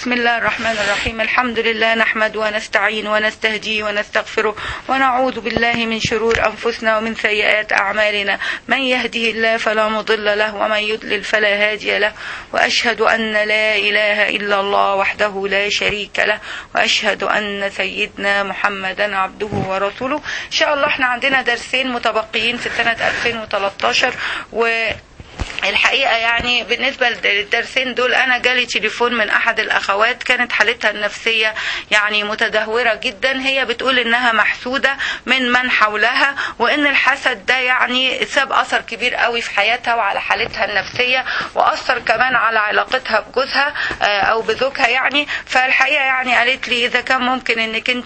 بسم الله الرحمن الرحيم الحمد لله نحمد ونستعين ونستهدي ونستغفره ونعوذ بالله من شرور أنفسنا ومن سيئات أعمالنا من يهده الله فلا مضل له ومن يضلل فلا هادي له وأشهد أن لا إله إلا الله وحده لا شريك له وأشهد أن سيدنا محمدا عبده ورسوله إن شاء الله احنا عندنا درسين متبقيين في سنة 2013 و الحقيقة يعني بالنسبة للدرسين دول أنا جالي تليفون من أحد الأخوات كانت حالتها النفسية يعني متدهورة جدا هي بتقول إنها محسودة من من حولها وإن الحسد ده يعني ساب أثر كبير قوي في حياتها وعلى حالتها النفسية وأثر كمان على علاقتها بجوزها أو بزوجها يعني فالحقيقة يعني قالت لي إذا كان ممكن إنك أنت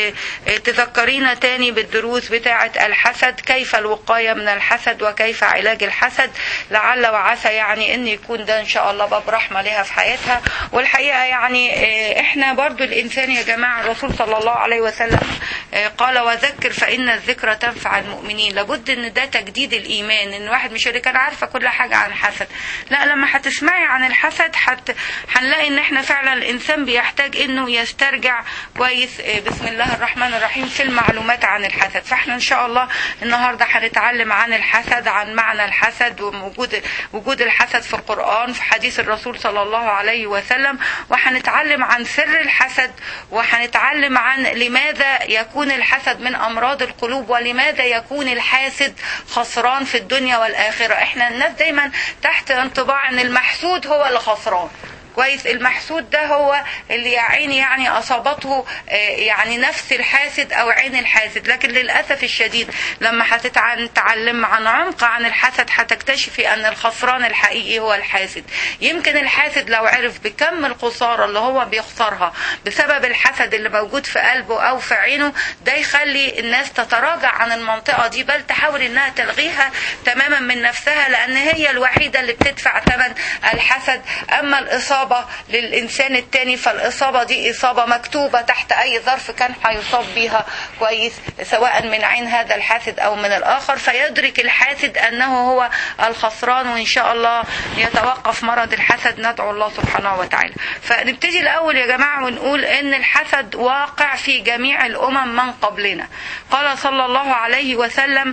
تذكرينا تاني بالدروس بتاعة الحسد كيف الوقاية من الحسد وكيف علاج الحسد لعل وعسى يعني ان يكون ده ان شاء الله باب رحمه لها في حياتها والحقيقه يعني احنا برضو الانسان يا جماعه الرسول صلى الله عليه وسلم قال وذكر فان الذكرى تنفع المؤمنين لابد ان ده تجديد الايمان ان الواحد مش يقول انا عارفه كل حاجه عن الحسد لا لما هتسمعي عن الحسد حت هنلاقي ان احنا فعلا الانسان بيحتاج انه يسترجع كويس بسم الله الرحمن الرحيم في المعلومات عن الحسد فاحنا ان شاء الله النهارده هنتعلم عن الحسد عن معنى الحسد ووجود وجود الحسد في القرآن في حديث الرسول صلى الله عليه وسلم وهنتعلم عن سر الحسد وهنتعلم عن لماذا يكون الحسد من أمراض القلوب ولماذا يكون الحاسد خسران في الدنيا والآخرة احنا الناس دايما تحت انطباع ان المحسود هو اللي خسران كويس المحسود ده هو اللي يا عيني يعني اصابته يعني نفس الحاسد او عين الحاسد لكن للاسف الشديد لما هتتعلم عن عمق عن الحسد هتكتشفي ان الخسران الحقيقي هو الحاسد يمكن الحاسد لو عرف بكم الخساره اللي هو بيخسرها بسبب الحسد اللي موجود في قلبه او في عينه ده يخلي الناس تتراجع عن المنطقه دي بل تحاول انها تلغيها تماما من نفسها لان هي الوحيده اللي بتدفع ثمن الحسد اما الاصابه إصابة للإنسان التاني فالإصابة دي إصابة مكتوبة تحت أي ظرف كان هيصاب بيها كويس سواء من عين هذا الحاسد أو من الآخر فيدرك الحاسد أنه هو الخسران وإن شاء الله يتوقف مرض الحسد ندعو الله سبحانه وتعالى فنبتدي الأول يا جماعة ونقول إن الحسد واقع في جميع الأمم من قبلنا قال صلى الله عليه وسلم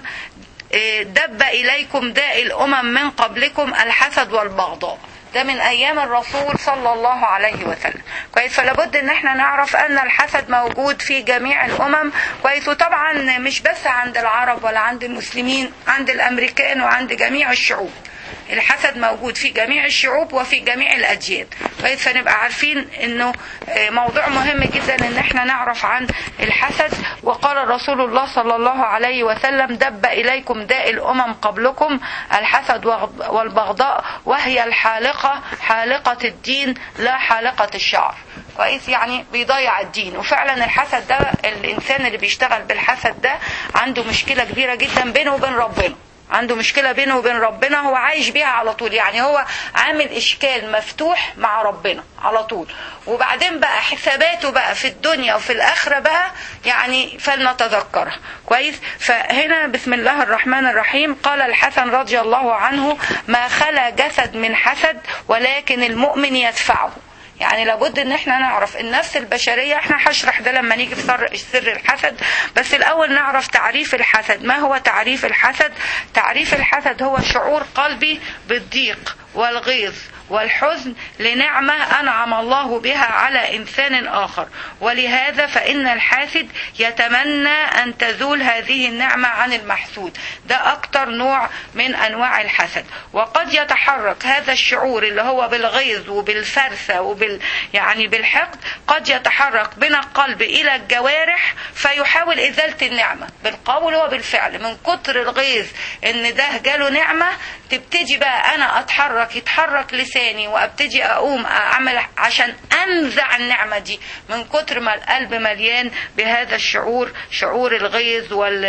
دب إليكم داء الأمم من قبلكم الحسد والبغضاء ده من ايام الرسول صلى الله عليه وسلم كويس فلابد ان احنا نعرف ان الحسد موجود في جميع الامم كويس وطبعا مش بس عند العرب ولا عند المسلمين عند الامريكان وعند جميع الشعوب الحسد موجود في جميع الشعوب وفي جميع الاديان كويس فنبقى عارفين انه موضوع مهم جدا ان احنا نعرف عن الحسد وقال رسول الله صلى الله عليه وسلم دب اليكم داء الامم قبلكم الحسد والبغضاء وهي الحالقه حالقه الدين لا حالقه الشعر كويس يعني بيضيع الدين وفعلا الحسد ده الانسان اللي بيشتغل بالحسد ده عنده مشكله كبيره جدا بينه وبين ربنا عنده مشكلة بينه وبين ربنا هو عايش بيها على طول يعني هو عامل إشكال مفتوح مع ربنا على طول وبعدين بقى حساباته بقى في الدنيا وفي الآخرة بقى يعني فلنتذكرها كويس فهنا بسم الله الرحمن الرحيم قال الحسن رضي الله عنه ما خلا جسد من حسد ولكن المؤمن يدفعه يعني لابد ان احنا نعرف النفس البشرية احنا هشرح ده لما نيجي في سر, سر الحسد بس الاول نعرف تعريف الحسد ما هو تعريف الحسد تعريف الحسد هو شعور قلبي بالضيق والغيظ والحزن لنعمة أنعم الله بها على إنسان آخر ولهذا فإن الحاسد يتمنى أن تزول هذه النعمة عن المحسود ده أكتر نوع من أنواع الحسد وقد يتحرك هذا الشعور اللي هو بالغيظ وبالفرسة وبال يعني بالحقد قد يتحرك من القلب إلى الجوارح فيحاول إزالة النعمة بالقول وبالفعل من كتر الغيظ إن ده جاله نعمة تبتدي بقى أنا أتحرك يتحرك لساني وابتدي اقوم اعمل عشان انزع النعمه دي من كتر ما القلب مليان بهذا الشعور شعور الغيظ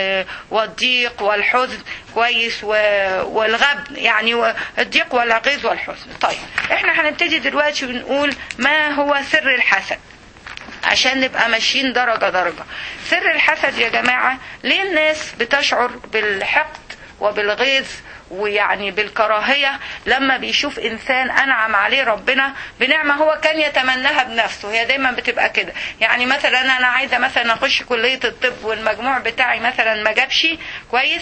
والضيق والحزن كويس والغبن يعني الضيق والغيظ والحزن طيب احنا هنبتدي دلوقتي ونقول ما هو سر الحسد عشان نبقى ماشيين درجة درجة سر الحسد يا جماعة ليه الناس بتشعر بالحقد وبالغيظ ويعني بالكراهية لما بيشوف إنسان أنعم عليه ربنا بنعمة هو كان يتمناها بنفسه هي دايما بتبقى كده يعني مثلا أنا عايزة مثلا أخش كلية الطب والمجموع بتاعي مثلا ما جابش كويس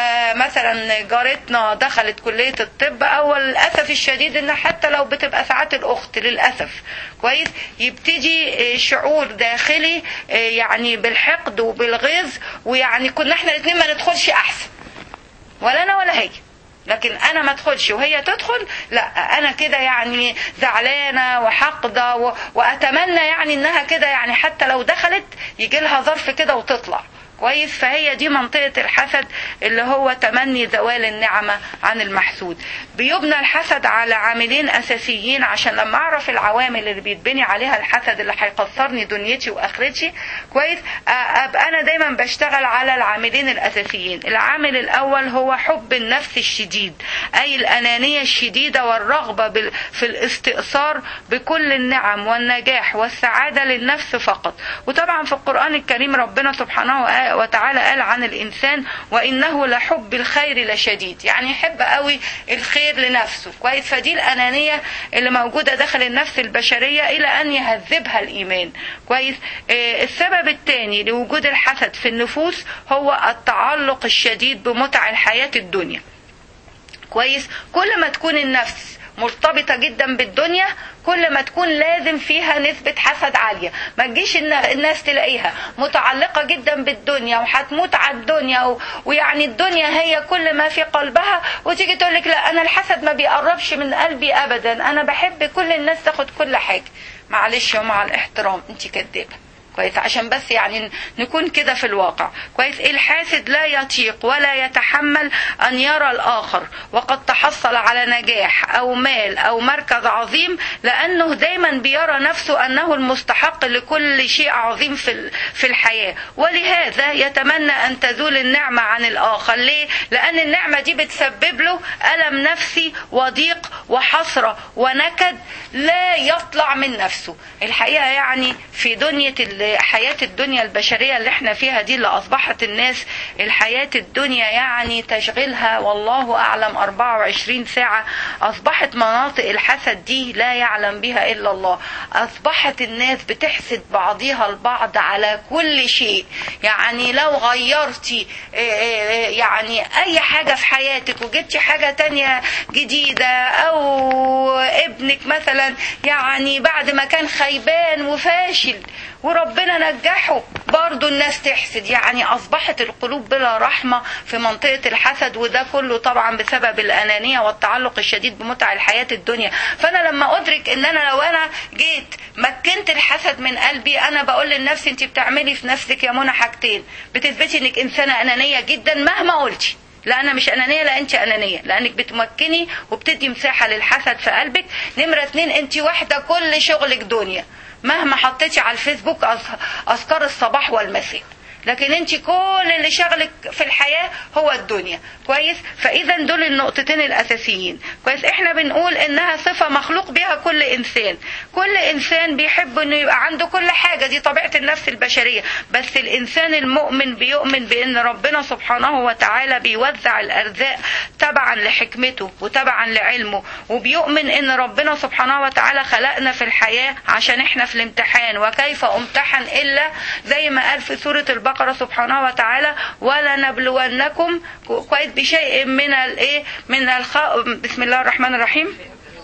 فمثلا جارتنا دخلت كلية الطب أو للأسف الشديد إن حتى لو بتبقى ساعات الأخت للأسف كويس يبتدي شعور داخلي يعني بالحقد وبالغيظ ويعني كنا احنا الاثنين ما ندخلش أحسن ولا أنا ولا هي لكن انا ما ادخلش وهي تدخل لا انا كده يعني زعلانه وحقده و... واتمنى يعني انها كده يعني حتى لو دخلت يجي لها ظرف كده وتطلع كويس فهي دي منطقة الحسد اللي هو تمني زوال النعمة عن المحسود بيبنى الحسد على عاملين أساسيين عشان لما أعرف العوامل اللي بيتبني عليها الحسد اللي هيخسرني دنيتي وآخرتي كويس أبقى أنا دايما بشتغل على العاملين الأساسيين العامل الأول هو حب النفس الشديد أي الأنانية الشديدة والرغبة في الاستئثار بكل النعم والنجاح والسعادة للنفس فقط وطبعا في القرآن الكريم ربنا سبحانه وتعالى قال عن الإنسان وإنه لحب الخير لشديد يعني يحب قوي الخير لنفسه كويس فدي الأنانية اللي موجودة داخل النفس البشرية إلى أن يهذبها الإيمان كويس آه السبب الثاني لوجود الحسد في النفوس هو التعلق الشديد بمتع الحياة الدنيا كويس كل ما تكون النفس مرتبطة جدا بالدنيا كل ما تكون لازم فيها نسبة حسد عالية ما تجيش الناس تلاقيها متعلقة جدا بالدنيا وهتموت على الدنيا و... ويعني الدنيا هي كل ما في قلبها وتيجي تقول لك لا أنا الحسد ما بيقربش من قلبي أبدا أنا بحب كل الناس تاخد كل حاجة معلش ومع الاحترام انت كدابة كويس عشان بس يعني نكون كده في الواقع كويس الحاسد لا يطيق ولا يتحمل ان يرى الاخر وقد تحصل على نجاح او مال او مركز عظيم لانه دايما بيرى نفسه انه المستحق لكل شيء عظيم في في الحياه ولهذا يتمنى ان تزول النعمه عن الاخر ليه لان النعمه دي بتسبب له الم نفسي وضيق وحسره ونكد لا يطلع من نفسه الحقيقه يعني في دنيا حياة الدنيا البشرية اللي احنا فيها دي اللي أصبحت الناس الحياة الدنيا يعني تشغلها والله أعلم 24 ساعة أصبحت مناطق الحسد دي لا يعلم بها إلا الله أصبحت الناس بتحسد بعضها البعض على كل شيء يعني لو غيرتي يعني أي حاجة في حياتك وجبتي حاجة تانية جديدة أو ابنك مثلا يعني بعد ما كان خيبان وفاشل وربنا نجحه برضو الناس تحسد يعني أصبحت القلوب بلا رحمة في منطقة الحسد وده كله طبعا بسبب الأنانية والتعلق الشديد بمتع الحياة الدنيا فأنا لما أدرك إن أنا لو أنا جيت مكنت الحسد من قلبي أنا بقول لنفسي أنت بتعملي في نفسك يا منى حاجتين بتثبتي إنك إنسانة أنانية جدا مهما قلتي لا انا مش انانيه لا انت انانيه لانك بتمكني وبتدي مساحه للحسد في قلبك نمره اتنين انت واحده كل شغلك دنيا مهما حطيتي على الفيسبوك اذكار الصباح والمساء لكن انت كل اللي شغلك في الحياة هو الدنيا كويس فاذا دول النقطتين الاساسيين كويس احنا بنقول انها صفة مخلوق بها كل انسان كل انسان بيحب انه يبقى عنده كل حاجة دي طبيعة النفس البشرية بس الانسان المؤمن بيؤمن بان ربنا سبحانه وتعالى بيوزع الارزاق تبعا لحكمته وتبعا لعلمه وبيؤمن ان ربنا سبحانه وتعالى خلقنا في الحياة عشان احنا في الامتحان وكيف امتحن الا زي ما قال في سورة البقرة البقرة سبحانه وتعالى ولنبلونكم كويس بشيء من الايه من الخ... بسم الله الرحمن الرحيم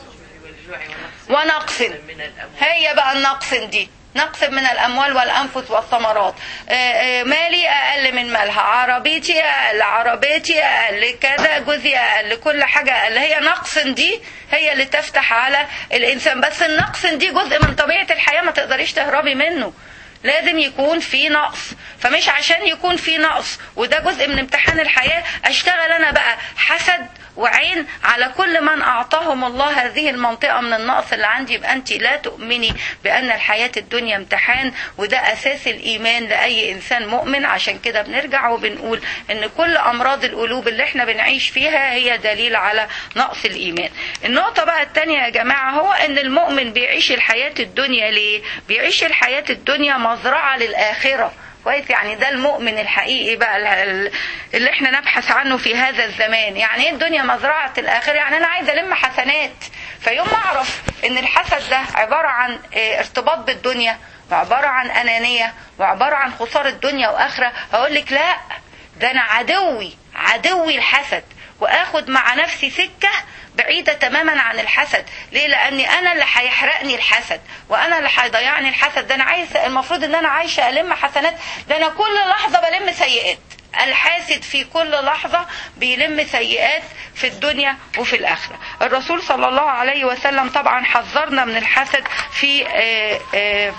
ونقص هي بقى النقص دي نقص من الأموال والأنفس والثمرات مالي أقل من مالها عربيتي أقل عربيتي أقل كذا جوزي أقل كل حاجة أقل هي نقص دي هي اللي تفتح على الإنسان بس النقص دي جزء من طبيعة الحياة ما تقدريش تهربي منه لازم يكون في نقص فمش عشان يكون في نقص وده جزء من امتحان الحياة اشتغل انا بقى حسد وعين على كل من أعطاهم الله هذه المنطقة من النقص اللي عندي يبقى أنت لا تؤمني بأن الحياة الدنيا امتحان وده أساس الإيمان لأي إنسان مؤمن عشان كده بنرجع وبنقول أن كل أمراض القلوب اللي احنا بنعيش فيها هي دليل على نقص الإيمان النقطة بقى التانية يا جماعة هو أن المؤمن بيعيش الحياة الدنيا ليه؟ بيعيش الحياة الدنيا مزرعة للآخرة كويس يعني ده المؤمن الحقيقي بقى ال- ال- اللي احنا نبحث عنه في هذا الزمان يعني ايه الدنيا مزرعة الآخرة يعني أنا عايزة ألم حسنات فيوم ما أعرف إن الحسد ده عبارة عن اه، ارتباط بالدنيا وعبارة عن أنانية وعبارة عن خسارة دنيا وآخرة هقول لك لا ده أنا عدوي عدوي الحسد وآخد مع نفسي سكة بعيدة تماما عن الحسد ليه لأني أنا اللي هيحرقني الحسد وأنا اللي هيضيعني الحسد ده أنا عايز المفروض إن أنا عايشة ألم حسنات ده أنا كل لحظة بلم سيئات الحاسد في كل لحظة بيلم سيئات في الدنيا وفي الآخرة الرسول صلى الله عليه وسلم طبعا حذرنا من الحسد في آه آه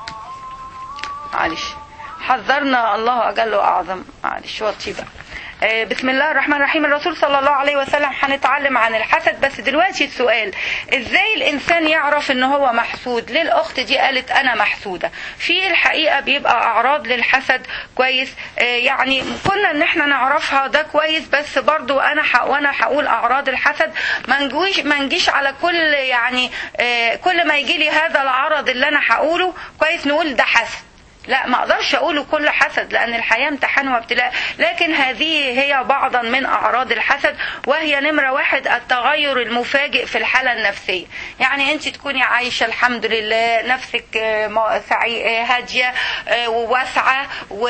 معلش حذرنا الله أجل وأعظم معلش وطي بقى آه، بسم الله الرحمن الرحيم الرسول صلى الله عليه وسلم هنتعلم عن الحسد بس دلوقتي السؤال ازاي الانسان يعرف ان هو محسود ليه الاخت دي قالت انا محسوده في الحقيقه بيبقى اعراض للحسد كويس آه، يعني كنا ان احنا نعرفها ده كويس بس برضو انا ح... وانا هقول اعراض الحسد ما نجوش ما نجيش على كل يعني آه، كل ما يجي لي هذا العرض اللي انا هقوله كويس نقول ده حسد لا ما اقدرش اقوله كل حسد لان الحياه امتحان وابتلاء لكن هذه هي بعضا من اعراض الحسد وهي نمره واحد التغير المفاجئ في الحاله النفسيه يعني انت تكوني عايشه الحمد لله نفسك آه، م- سعي- آه، هاديه آه، وواسعه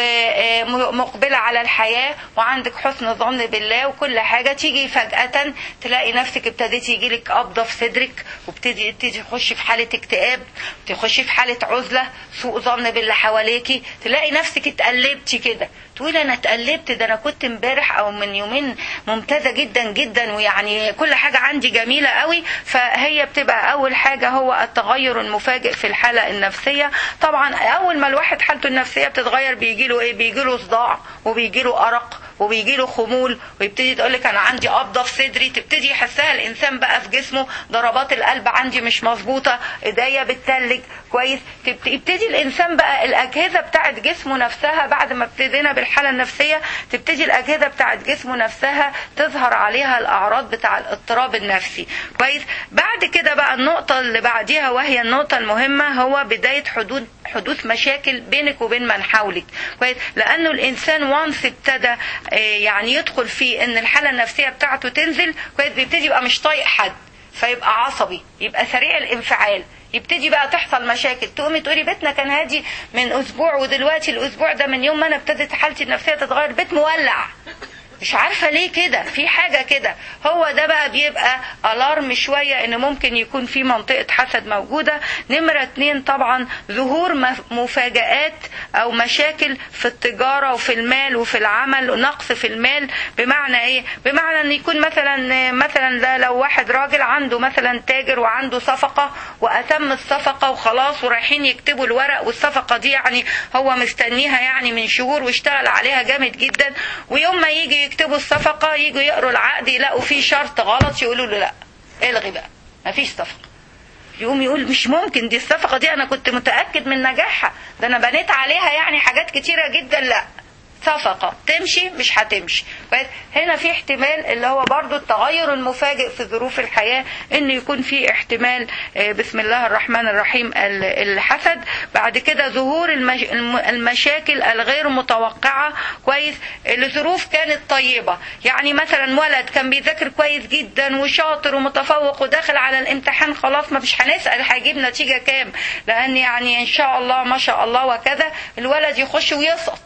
ومقبله على الحياه وعندك حسن ظن بالله وكل حاجه تيجي فجاه تلاقي نفسك ابتديتي يجيلك قبضه في صدرك وابتدي تبتدي تخشي في حاله اكتئاب تخشي في حاله عزله سوء ظن باللي حواليكي تلاقي نفسك اتقلبتي كده تقولي انا اتقلبت ده انا كنت امبارح او من يومين ممتازه جدا جدا ويعني كل حاجه عندي جميله قوي فهي بتبقى اول حاجه هو التغير المفاجئ في الحاله النفسيه طبعا اول ما الواحد حالته النفسيه بتتغير بيجي له ايه بيجي له صداع وبيجي له ارق وبيجي له خمول ويبتدي تقول لك انا عندي قبضه في صدري تبتدي يحسها الانسان بقى في جسمه ضربات القلب عندي مش مظبوطه ايديا بتتلج كويس تبت- يبتدي الانسان بقى الاجهزه بتاعت جسمه نفسها بعد ما ابتدينا بالحاله النفسيه تبتدي الاجهزه بتاعت جسمه نفسها تظهر عليها الاعراض بتاع الاضطراب النفسي كويس بعد كده بقى النقطه اللي بعديها وهي النقطه المهمه هو بدايه حدود حدوث مشاكل بينك وبين من حولك كويس لانه الانسان وانس ابتدى آه، يعني يدخل في ان الحاله النفسيه بتاعته تنزل كويس بيبتدي يبقى مش طايق حد فيبقى عصبي يبقى سريع الانفعال يبتدي بقى تحصل مشاكل تقومي تقولي بيتنا كان هادي من اسبوع ودلوقتي الاسبوع ده من يوم ما انا ابتدت حالتي النفسيه تتغير بيت مولع مش عارفه ليه كده في حاجه كده هو ده بقى بيبقى الارم شويه ان ممكن يكون في منطقه حسد موجوده نمره اتنين طبعا ظهور مف- مفاجآت او مشاكل في التجاره وفي المال وفي العمل نقص في المال بمعنى ايه بمعنى ان يكون مثلا مثلا ده لو واحد راجل عنده مثلا تاجر وعنده صفقه واتم الصفقه وخلاص ورايحين يكتبوا الورق والصفقه دي يعني هو مستنيها يعني من شهور واشتغل عليها جامد جدا ويوم ما يجي يكتبوا الصفقه يجوا يقروا العقد يلاقوا فيه شرط غلط يقولوا له لا الغي بقى مفيش صفقه يقوم يقول مش ممكن دي الصفقه دي انا كنت متاكد من نجاحها ده انا بنيت عليها يعني حاجات كتيره جدا لا صفقة تمشي مش هتمشي بس هنا في احتمال اللي هو برضو التغير المفاجئ في ظروف الحياة ان يكون في احتمال آه، بسم الله الرحمن الرحيم ال- الحسد بعد كده ظهور المش... الم- المشاكل الغير متوقعة كويس لظروف كانت طيبة يعني مثلا ولد كان بيذاكر كويس جدا وشاطر ومتفوق وداخل على الامتحان خلاص ما فيش هنسأل هيجيب نتيجة كام لان يعني ان شاء الله ما شاء الله وكذا الولد يخش ويسقط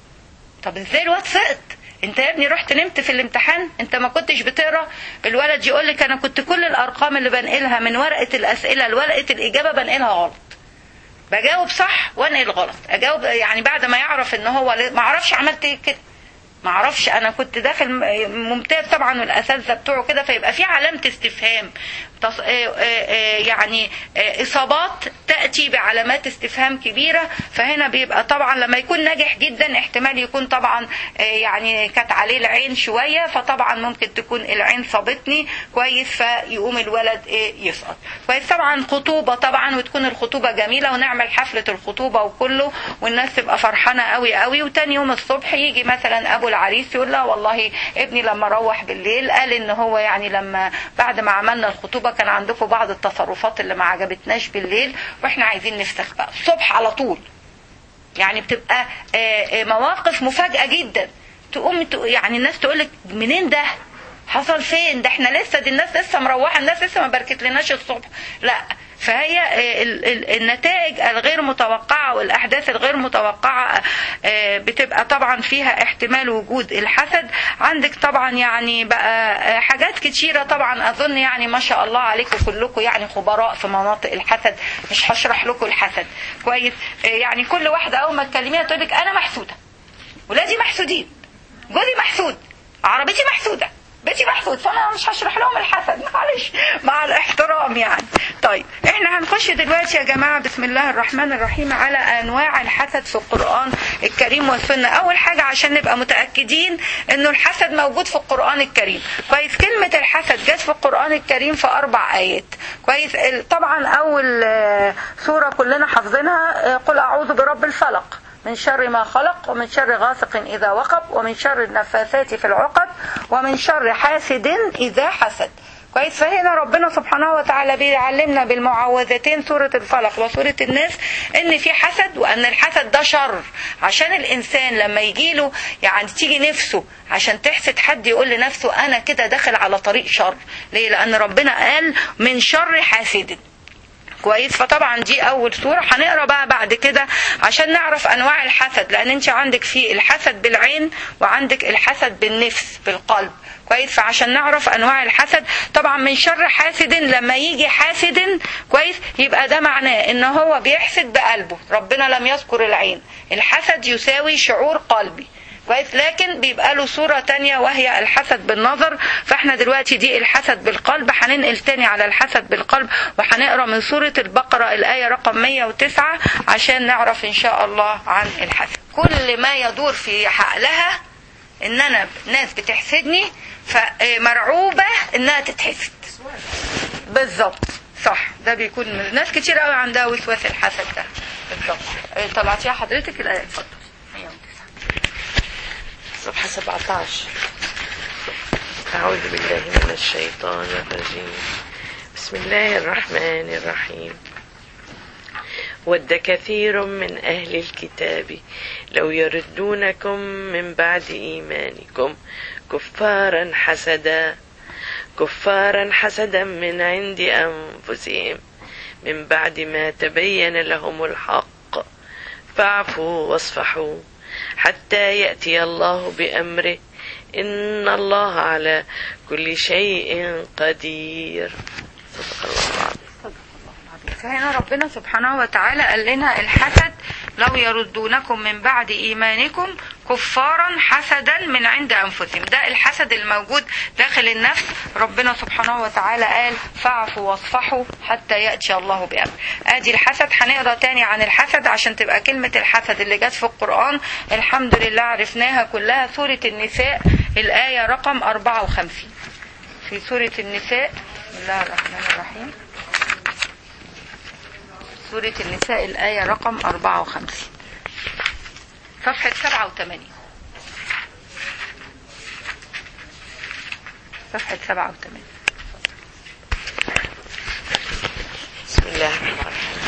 طب ازاي الواد سقط انت يا ابني رحت نمت في الامتحان انت ما كنتش بتقرا الولد يقول لك انا كنت كل الارقام اللي بنقلها من ورقه الاسئله لورقه الاجابه بنقلها غلط بجاوب صح وانقل غلط اجاوب يعني بعد ما يعرف ان هو ما اعرفش عملت ايه كده ما اعرفش انا كنت داخل م- ممتاز طبعا والاساتذه بتوعه كده فيبقى في علامه استفهام تص... آه، آه، آه، يعني آه، اصابات تاتي بعلامات استفهام كبيره فهنا بيبقى طبعا لما يكون ناجح جدا احتمال يكون طبعا آه، يعني كانت عليه العين شويه فطبعا ممكن تكون العين صابتني كويس فيقوم الولد ايه يسقط كويس طبعا خطوبه طبعا وتكون الخطوبه جميله ونعمل حفله الخطوبه وكله والناس تبقى فرحانه قوي قوي وتاني يوم الصبح يجي مثلا ابو العريس يقول لها والله ابني لما روح بالليل قال ان هو يعني لما بعد ما عملنا الخطوبه كان عندكم بعض التصرفات اللي ما عجبتناش بالليل واحنا عايزين نفسخ بقى الصبح على طول يعني بتبقى آه، آه، مواقف مفاجاه جدا تقوم تق- يعني الناس تقول لك منين ده حصل فين ده احنا لسه دي الناس لسه مروحه الناس لسه ما باركت لناش الصبح لا فهي آه، ال- ال- النتائج الغير متوقعه والاحداث الغير متوقعه آه، بتبقى طبعا فيها احتمال وجود الحسد عندك طبعا يعني بقى آه، حاجات كتيره طبعا اظن يعني ما شاء الله عليكم كلكم يعني خبراء في مناطق الحسد مش هشرح لكم الحسد كويس آه، يعني كل واحده اول ما تكلميها تقول لك انا محسوده ولادي محسودين جوزي محسود عربيتي محسوده بيتي محسود فانا مش هشرح لهم الحسد معلش مع الاحترام يعني طيب احنا هنخش دلوقتي يا جماعه بسم الله الرحمن الرحيم على انواع الحسد في القران الكريم والسنه اول حاجه عشان نبقى متاكدين انه الحسد موجود في القران الكريم كويس كلمه الحسد جت في القران الكريم في اربع ايات كويس ال- طبعا اول آه، سوره كلنا حافظينها آه، قل اعوذ برب الفلق من شر ما خلق ومن شر غاسق إذا وقب ومن شر النفاثات في العقد ومن شر حاسد إذا حسد كويس فهنا ربنا سبحانه وتعالى بيعلمنا بالمعوذتين سورة الفلق وسورة الناس ان في حسد وان الحسد ده شر عشان الانسان لما يجيله يعني تيجي نفسه عشان تحسد حد يقول لنفسه انا كده داخل على طريق شر ليه لان ربنا قال من شر حاسد كويس فطبعا دي اول سوره هنقرا بقى بعد كده عشان نعرف انواع الحسد لان انت عندك في الحسد بالعين وعندك الحسد بالنفس بالقلب كويس فعشان نعرف انواع الحسد طبعا من شر حاسد لما يجي حاسد كويس يبقى ده معناه ان هو بيحسد بقلبه ربنا لم يذكر العين الحسد يساوي شعور قلبي كويس لكن بيبقى له صورة تانية وهي الحسد بالنظر فاحنا دلوقتي دي الحسد بالقلب هننقل تاني على الحسد بالقلب وهنقرا من سورة البقرة الآية رقم 109 عشان نعرف إن شاء الله عن الحسد كل ما يدور في عقلها إن أنا ناس بتحسدني فمرعوبة إنها تتحسد بالظبط صح ده بيكون ناس كتير قوي عندها وسواس الحسد ده بالظبط إيه، طلعتيها حضرتك الآية اتفضل 109. صفحة 17 أعوذ بالله من الشيطان الرجيم بسم الله الرحمن الرحيم ود كثير من أهل الكتاب لو يردونكم من بعد إيمانكم كفارا حسدا كفارا حسدا من عند أنفسهم من بعد ما تبين لهم الحق فاعفوا واصفحوا حتى يأتي الله بأمره إن الله على كل شيء قدير صدق الله العظيم فهنا ربنا سبحانه وتعالى قال لنا الحسد لو يردونكم من بعد ايمانكم كفارا حسدا من عند انفسهم ده الحسد الموجود داخل النفس ربنا سبحانه وتعالى قال فاعفوا واصفحوا حتى ياتي الله بامر ادي الحسد هنقرا تاني عن الحسد عشان تبقى كلمه الحسد اللي جت في القران الحمد لله عرفناها كلها سوره النساء الايه رقم 54 في سوره النساء بسم الله الرحمن الرحيم سورة النساء الآية رقم 54 صفحة 87 صفحة 87 بسم الله الرحمن الرحيم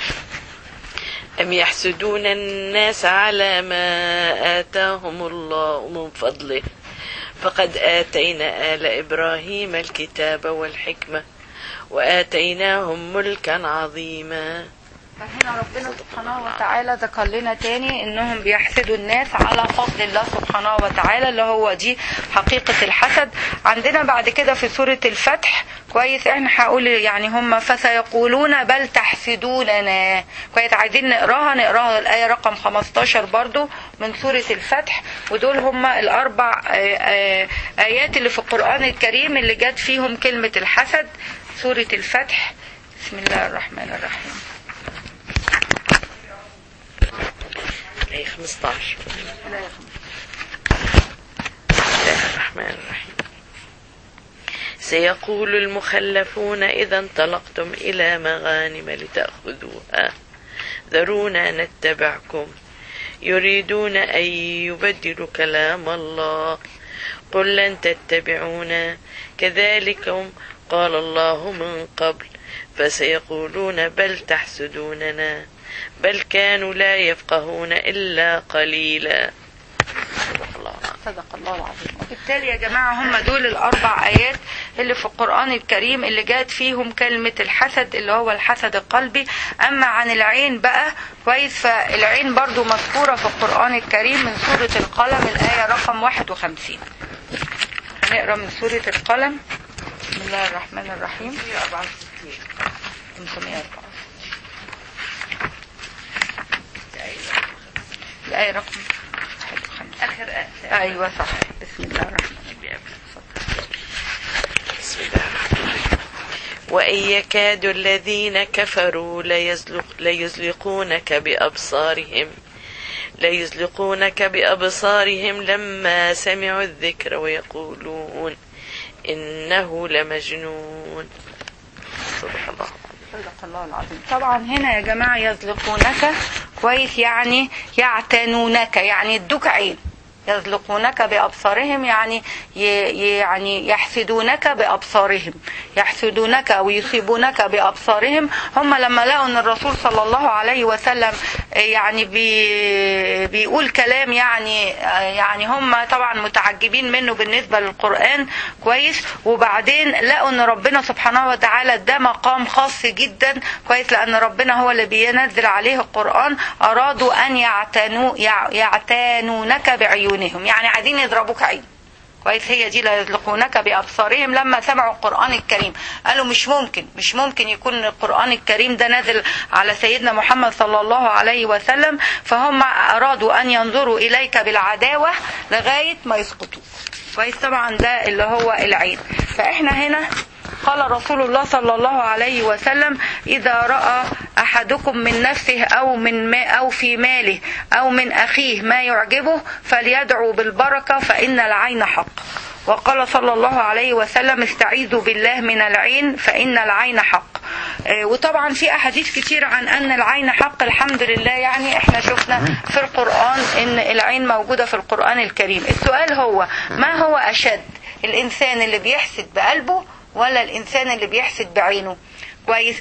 أم يحسدون الناس على ما آتاهم الله من فضله فقد آتينا آل إبراهيم الكتاب والحكمة وآتيناهم ملكا عظيما فهنا ربنا سبحانه وتعالى ذكر لنا تاني انهم بيحسدوا الناس على فضل الله سبحانه وتعالى اللي هو دي حقيقة الحسد عندنا بعد كده في سورة الفتح كويس احنا هقول يعني هم فسيقولون بل تحسدوننا كويس عايزين نقراها نقراها الآية رقم 15 برضو من سورة الفتح ودول هم الأربع آه، آه، آيات اللي في القرآن الكريم اللي جت فيهم كلمة الحسد سورة الفتح بسم الله الرحمن الرحيم أي 15 بسم الله الرحمن الرحيم سيقول المخلفون إذا انطلقتم إلى مغانم لتأخذوها ذرونا نتبعكم يريدون أن يبدلوا كلام الله قل لن تتبعونا كذلكم قال الله من قبل فسيقولون بل تحسدوننا بل كانوا لا يفقهون إلا قليلا صدق الله العظيم. صدق الله العظيم وبالتالي يا جماعة هم دول الأربع آيات اللي في القرآن الكريم اللي جات فيهم كلمة الحسد اللي هو الحسد القلبي أما عن العين بقى كويس فالعين برضو مذكورة في القرآن الكريم من سورة القلم الآية رقم 51 هنقرأ من سورة القلم بسم الله الرحمن الرحيم 564 الآية رقم 51 آخر آية أيوة صح بسم الله الرحمن الرحيم بسم الله الرحمن الرحيم وإن يكاد الذين كفروا ليزلق ليزلقونك بأبصارهم ليزلقونك بأبصارهم لما سمعوا الذكر ويقولون إنه لمجنون صدق الله صدق الله العظيم طبعا هنا يا جماعة يزلقونك كويس يعني يعتنونك يعني يدوك عين يزلقونك بأبصارهم يعني ي- يعني يحسدونك بأبصارهم يحسدونك أو يصيبونك بأبصارهم هم لما لقوا أن الرسول صلى الله عليه وسلم يعني بي بيقول كلام يعني يعني هم طبعا متعجبين منه بالنسبة للقرآن كويس وبعدين لقوا أن ربنا سبحانه وتعالى ده مقام خاص جدا كويس لأن ربنا هو اللي بينزل عليه القرآن أرادوا أن يعتنوا يع- يعتانونك بعيونهم يعني عايزين يضربوك عين كويس هي دي لا يزلقونك بأبصارهم لما سمعوا القرآن الكريم قالوا مش ممكن مش ممكن يكون القرآن الكريم ده نازل على سيدنا محمد صلى الله عليه وسلم فهم أرادوا أن ينظروا إليك بالعداوة لغاية ما يسقطوا كويس طبعا ده اللي هو العين فإحنا هنا قال رسول الله صلى الله عليه وسلم إذا رأى أحدكم من نفسه أو من ما أو في ماله أو من أخيه ما يعجبه فليدعو بالبركة فإن العين حق وقال صلى الله عليه وسلم استعيذوا بالله من العين فإن العين حق آه، وطبعا في أحاديث كتير عن أن العين حق الحمد لله يعني احنا شفنا في القرآن أن العين موجودة في القرآن الكريم السؤال هو ما هو أشد الإنسان اللي بيحسد بقلبه ولا الإنسان اللي بيحسد بعينه كويس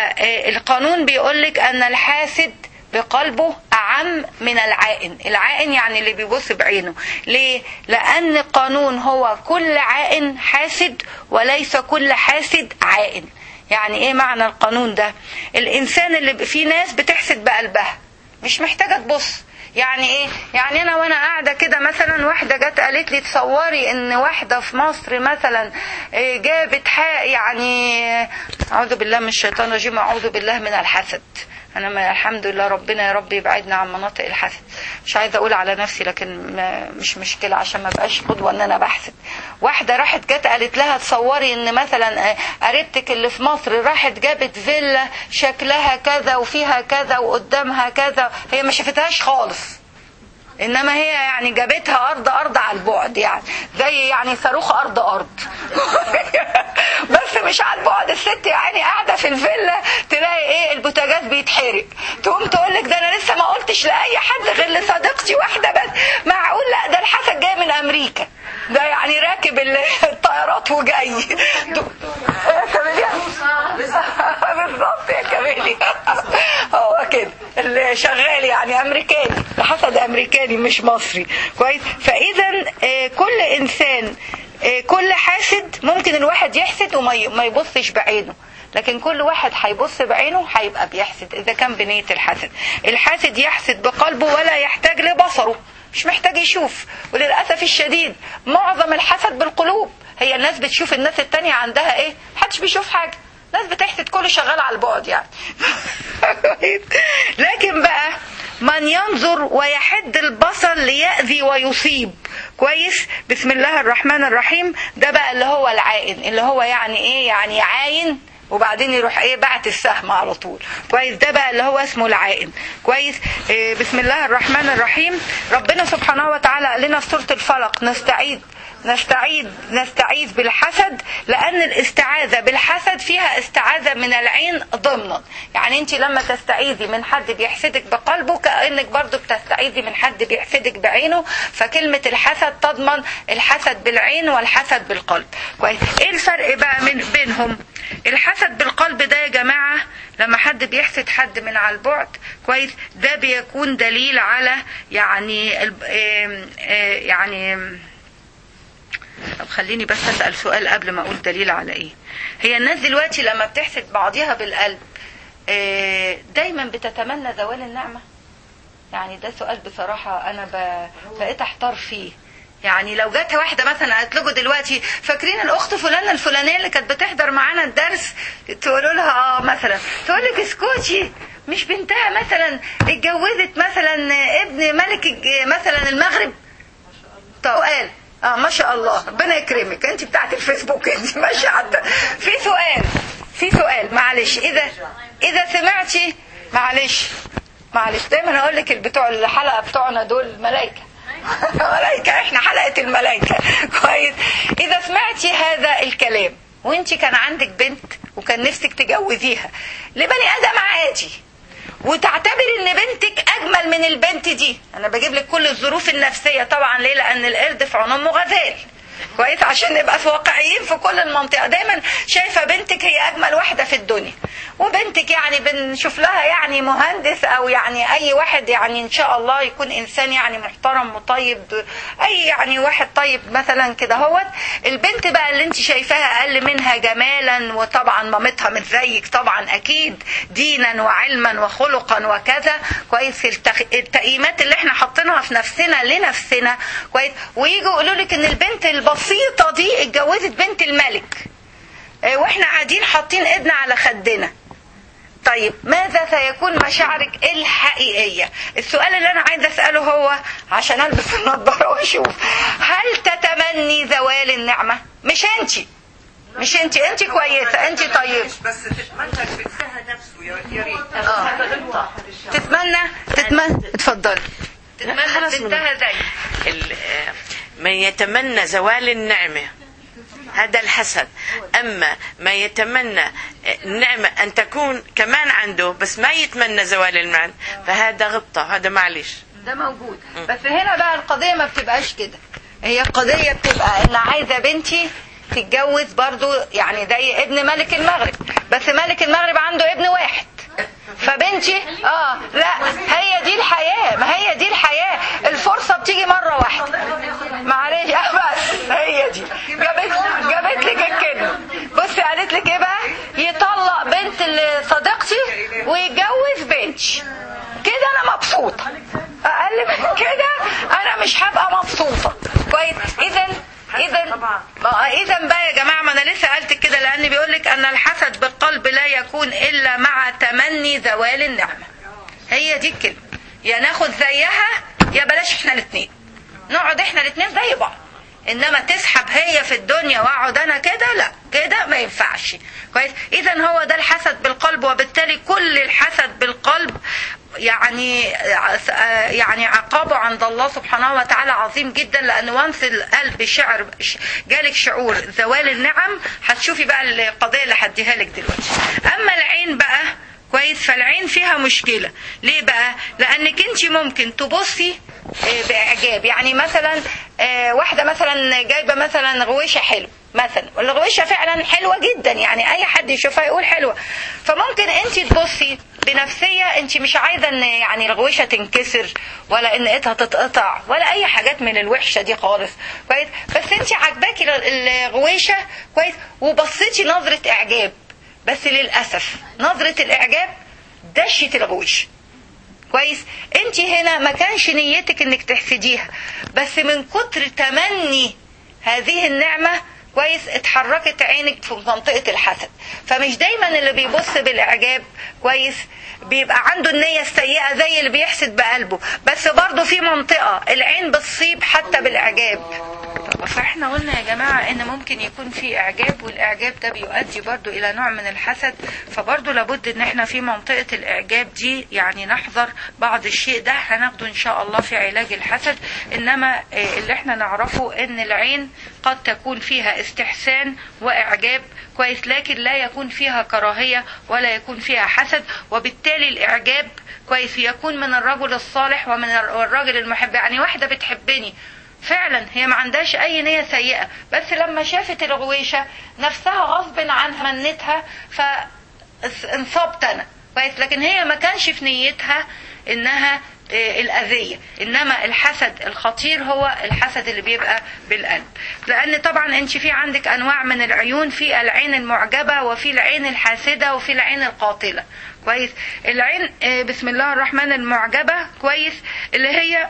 فالقانون بيقولك أن الحاسد بقلبه أعم من العائن العائن يعني اللي بيبص بعينه ليه؟ لأن القانون هو كل عائن حاسد وليس كل حاسد عائن يعني ايه معنى القانون ده الانسان اللي ب- في ناس بتحسد بقلبها مش محتاجه تبص يعني ايه يعني انا وانا قاعده كده مثلا واحده جت قالت لي تصوري ان واحده في مصر مثلا إيه، جابت حق يعني اعوذ بالله من الشيطان الرجيم اعوذ بالله من الحسد انا ما الحمد لله ربنا يا رب يبعدنا عن مناطق الحسد مش عايزه اقول على نفسي لكن ما مش مشكله عشان ما بقاش قدوه ان انا بحسد واحده راحت جت قالت لها تصوري ان مثلا آه، قريبتك اللي في مصر راحت جابت فيلا شكلها كذا وفيها كذا وقدامها كذا هي ما شافتهاش خالص انما هي يعني جابتها ارض ارض على البعد يعني زي يعني صاروخ ارض ارض بس مش على البعد الست يعني قاعده في الفيلا تلاقي ايه البوتاجاز بيتحرق تقوم تقول لك ده انا لسه ما قلتش لاي حد غير لصديقتي واحده بس معقول لا ده الحسد جاي من امريكا ده يعني راكب ال- الطيارات وجاي دو- يا كاميليا بالظبط يا كاميليا هو كده اللي شغال يعني امريكاني الحسد امريكاني مش مصري كويس فاذا آه، كل انسان آه، كل حاسد ممكن الواحد يحسد وما ي- ما يبصش بعينه لكن كل واحد هيبص بعينه هيبقى بيحسد اذا كان بنيه الحسد الحاسد يحسد بقلبه ولا يحتاج لبصره مش محتاج يشوف وللاسف الشديد معظم الحسد بالقلوب هي الناس بتشوف الناس التانية عندها ايه محدش بيشوف حاجه ناس بتحسد كله شغال على البعد يعني لكن بقى من ينظر ويحد البصر ليأذي ويصيب كويس بسم الله الرحمن الرحيم ده بقى اللي هو العائن اللي هو يعني ايه يعني عاين وبعدين يروح ايه بعت السهم على طول كويس ده بقى اللي هو اسمه العائن كويس إيه بسم الله الرحمن الرحيم ربنا سبحانه وتعالى قال لنا في سوره الفلق نستعيد نستعيد نستعيذ بالحسد لان الاستعاذه بالحسد فيها استعاذه من العين ضمنا يعني انت لما تستعيذي من حد بيحسدك بقلبه كانك برضو بتستعيذي من حد بيحسدك بعينه فكلمه الحسد تضمن الحسد بالعين والحسد بالقلب كويس ايه الفرق بقى من بينهم الحسد بالقلب ده يا جماعه لما حد بيحسد حد من على البعد كويس ده بيكون دليل على يعني الب- آم- آه يعني طب خليني بس اسال سؤال قبل ما اقول دليل على ايه هي الناس دلوقتي لما بتحسد بعضها بالقلب آه، دايما بتتمنى زوال النعمه يعني ده سؤال بصراحه انا ب... بقيت احتار فيه يعني لو جت واحده مثلا قالت لكم دلوقتي فاكرين الاخت فلانه الفلانيه اللي كانت بتحضر معانا الدرس تقولوا لها اه مثلا تقول لك اسكتي مش بنتها مثلا اتجوزت مثلا ابن ملك الج- مثلا المغرب سؤال اه ما شاء الله ربنا يكرمك انت بتاعت الفيسبوك انت ماشيه حتى في سؤال في سؤال معلش اذا اذا سمعتي معلش معلش دايما اقول لك بتوع الحلقه بتوعنا دول ملائكه ملائكه احنا حلقه الملائكه كويس اذا سمعتي هذا الكلام وانت كان عندك بنت وكان نفسك تجوزيها لبني ادم عادي وتعتبر ان بنتك اجمل من البنت دي انا بجيب لك كل الظروف النفسيه طبعا ليه لان القرد في عين امه غزال كويس عشان نبقى في واقعيين في كل المنطقه دايما شايفه بنتك هي اجمل واحده في الدنيا وبنتك يعني بنشوف لها يعني مهندس او يعني اي واحد يعني ان شاء الله يكون انسان يعني محترم وطيب اي يعني واحد طيب مثلا كده هوت البنت بقى اللي انت شايفاها اقل منها جمالا وطبعا مامتها مش زيك طبعا اكيد دينا وعلما وخلقا وكذا كويس التخ... التقييمات اللي احنا حاطينها في نفسنا لنفسنا كويس ويجوا يقولوا لك ان البنت البسيطه دي اتجوزت بنت الملك اه، واحنا قاعدين حاطين ايدنا على خدنا طيب ماذا سيكون مشاعرك الحقيقية السؤال اللي أنا عايزة أسأله هو عشان ألبس النضارة وأشوف هل تتمني زوال النعمة مش أنت مش أنت أنت كويسة أنت طيب بس تتمنى بنتها نفسه يا يا ريت آه. تتمنى تتمنى اتفضلي تتمنى خلاص من- بنتها زي ال- آه، من يتمنى زوال النعمة هذا الحسد أما ما يتمنى آه، النعمة أن تكون كمان عنده بس ما يتمنى زوال النعمة فهذا غبطة هذا معلش ده موجود بس هنا بقى القضية ما بتبقاش كده هي القضية بتبقى ان عايزة بنتي تتجوز برضو يعني زي ابن ملك المغرب بس ملك المغرب عنده ابن واحد فبنتي اه لا هي دي الحياة ما هي دي الحياة الفرصة بتيجي مرة واحدة معلش آه بس هي دي جابت جابت لك الكلمة بصي قالت لك ايه بقى يطلق بنت ال- صديقتي ويتجوز بنتي كده انا مبسوطة اقل من كده انا مش هبقى مبسوطة كويس اذا اذا ما اذا بقى يا جماعه ما انا لسه قلت كده لان بيقول لك ان الحسد بالقلب لا يكون الا مع تمني زوال النعمه هي دي الكلمه يا ناخد زيها يا بلاش احنا الاثنين نقعد احنا الاثنين زي بعض انما تسحب هي في الدنيا واقعد انا كده لا كده ما ينفعش كويس اذا هو ده الحسد بالقلب وبالتالي كل الحسد بالقلب يعني يعني عقابه عند الله سبحانه وتعالى عظيم جدا لان وانس القلب شعر جالك شعور زوال النعم هتشوفي بقى القضيه اللي هديها لك دلوقتي اما العين بقى كويس فالعين فيها مشكلة ليه بقى لانك انت ممكن تبصي آه، باعجاب يعني مثلا آه، واحدة مثلا جايبة مثلا غويشة حلو مثلا والغويشة فعلا حلوة جدا يعني اي حد يشوفها يقول حلوة فممكن انت تبصي بنفسية انت مش عايزة ان يعني الغويشة تنكسر ولا ان ايدها تتقطع ولا اي حاجات من الوحشة دي خالص كويس بس انت عاجباكي الغويشة كويس وبصيتي نظرة اعجاب بس للأسف نظرة الإعجاب دشت الغويش كويس انت هنا ما كانش نيتك انك تحسديها بس من كتر تمني هذه النعمة كويس اتحركت عينك في منطقه الحسد فمش دايما اللي بيبص بالاعجاب كويس بيبقى عنده النيه السيئه زي اللي بيحسد بقلبه بس برضه في منطقه العين بتصيب حتى بالاعجاب فاحنا قلنا يا جماعة ان ممكن يكون في اعجاب والاعجاب ده بيؤدي برضو الى نوع من الحسد فبرضو لابد ان احنا في منطقة الاعجاب دي يعني نحذر بعض الشيء ده هناخده ان شاء الله في علاج الحسد انما آه، اللي احنا نعرفه ان العين قد تكون فيها استحسان واعجاب كويس لكن لا يكون فيها كراهية ولا يكون فيها حسد وبالتالي الاعجاب كويس يكون من الرجل الصالح ومن الراجل المحب يعني واحدة بتحبني فعلا هي ما عندهاش اي نيه سيئه بس لما شافت الغويشه نفسها غصب عنها منتها فانصبت انا كويس لكن هي ما كانش في نيتها انها آه، الأذية إنما الحسد الخطير هو الحسد اللي بيبقى بالقلب لأن طبعا أنت في عندك أنواع من العيون في العين المعجبة وفي العين الحاسدة وفي العين القاتلة كويس العين آه، بسم الله الرحمن المعجبة كويس اللي هي